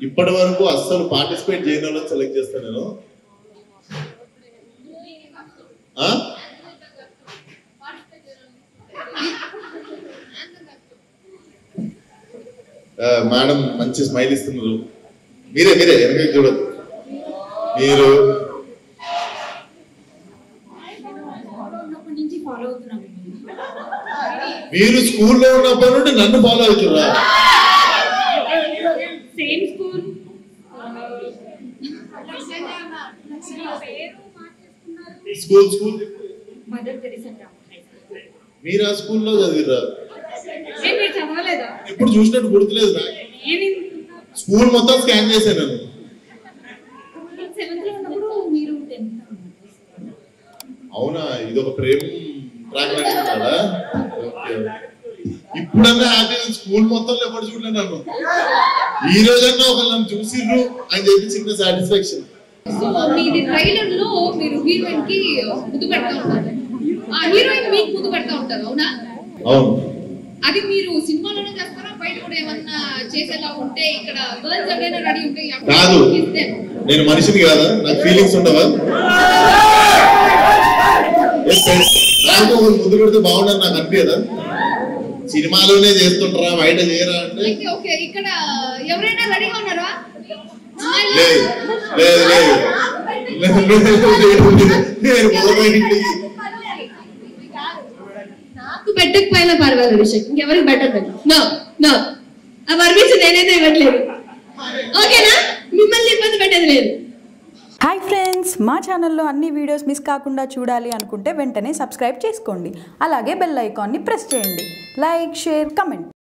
ఇప్పటి వరకు అస్సలు పార్టిసిపేట్ చేయని వాళ్ళని సెలెక్ట్ చేస్తాను నేను ఆ? ఆ, మేడం మంచి స్మైల్ ఇస్తున్నారు మీరే మీరే వెనక చూడదు మీరు ఉన్నప్పటి నుంచి ఫాలో అవుతున్నాం మీరు స్కూల్లో ఉన్నప్పటి నుండి నన్ను ఫాలో అవుతుర్రా same school school school Mother Teresa మీరు ఆ స్కూల్లో చదివిర్రా ఏ మీరు చదవలేదా ఎప్పుడు చూసినట్టు గుర్తులేదు నాకు ఏమి స్కూల్ మొత్తం స్కాన్ చేశాను నేను సెవెంత్ లో ఉన్నప్పుడు మీరు టెన్త్ అవునా ఇది ఒక ప్రేమ ట్రాక్ కదా ఇప్పుడన్నా హ్యాపీ స్కూల్ మొత్తంలో ఎప్పుడు చూడలేదు నన్ను ఈ రోజన్నా ఒకళ్ళు నన్ను చూసిర్రు అని చెప్పి చిన్న సాటిస్ఫాక్షన్ సో మీది ట్రైలర్ లో మీరు హీరోయిన్ కి ముద్దు పెడతా ఉంటారు ఆ హీరోయిన్ మీకు ముద్దు పెడతా ఉంటారు అవునా అవును అది మీరు సినిమాలోనే చేస్తారా బయట కూడా ఏమన్నా చేసేలా ఉంటే ఇక్కడ గర్ల్స్ ఎవరైనా రెడీ ఉంటే కాదు నేను మనిషిని కాదా నాకు ఫీలింగ్స్ ఉండవా ఏ ఫ్రెండ్స్, నాకు ఒకరు ముద్దు పెడితే బాగుండని నాకు అనిపించదా సినిమాలోనే చేస్తుంటారా బయట చేయరా అంటే ఓకే ఓకే ఇక్కడ ఎవరైనా రెడీగా ఉన్నారా లేదు లేదు లేదు లేదు, లేదు, లేదు. నేను పోతా ఇంటికి నాకు పెట్టకపోయినా పర్వాలేదు విషయం ఇంకెవరికి పెట్టద్దు నో నో ఆ పర్మిషన్ నేనైతే ఇవ్వట్లేదు ఓకేనా మిమ్మల్ని ఇబ్బంది పెట్టేది లేదు హాయ్ ఫ్రెండ్స్ మా ఛానల్లో అన్ని వీడియోస్ మిస్ కాకుండా చూడాలి అనుకుంటే వెంటనే సబ్స్క్రైబ్ చేసుకోండి అలాగే బెల్ ఐకాన్ని ప్రెస్ చేయండి లైక్ షేర్ కమెంట్